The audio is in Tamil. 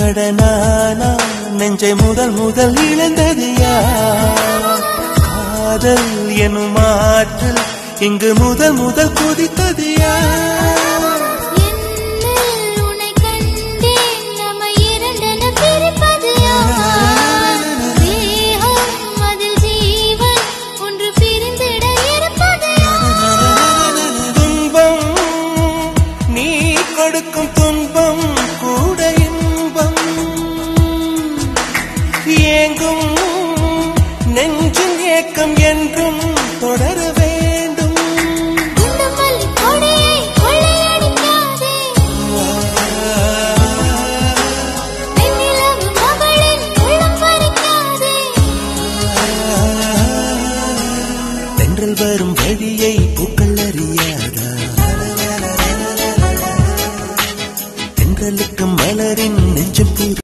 அடனானா நெஞ்சை முதல் முதல் இழந்தது யார் காதல் எனும் ஆற்றல் இங்கு முதல் முதல் குதித்தது யார் என்னில் உன்னை கண்டேன் நம்மை இரண்டென பிரிப்பது யார் தேகம் அதில் ஜீவன் ஒன்று பிரிந்திட இருப்பது யார் துன்பம் நீ கொடுக்கும் துன்பம் கூட இன்பம் ஏங்கும் நெஞ்சின் ஏக்கம் என்றும் தொடர வேண்டும் குண்டும் மல்லி கொடியை கொள்ளையடிக்காதே வெண்ணிலவு மகளின் உள்ளம் பறிக்காதே தென்றல் வரும் வழியை பூக்கள் அறியாதா தென்றலுக்கு மலரின் நெஞ்சம்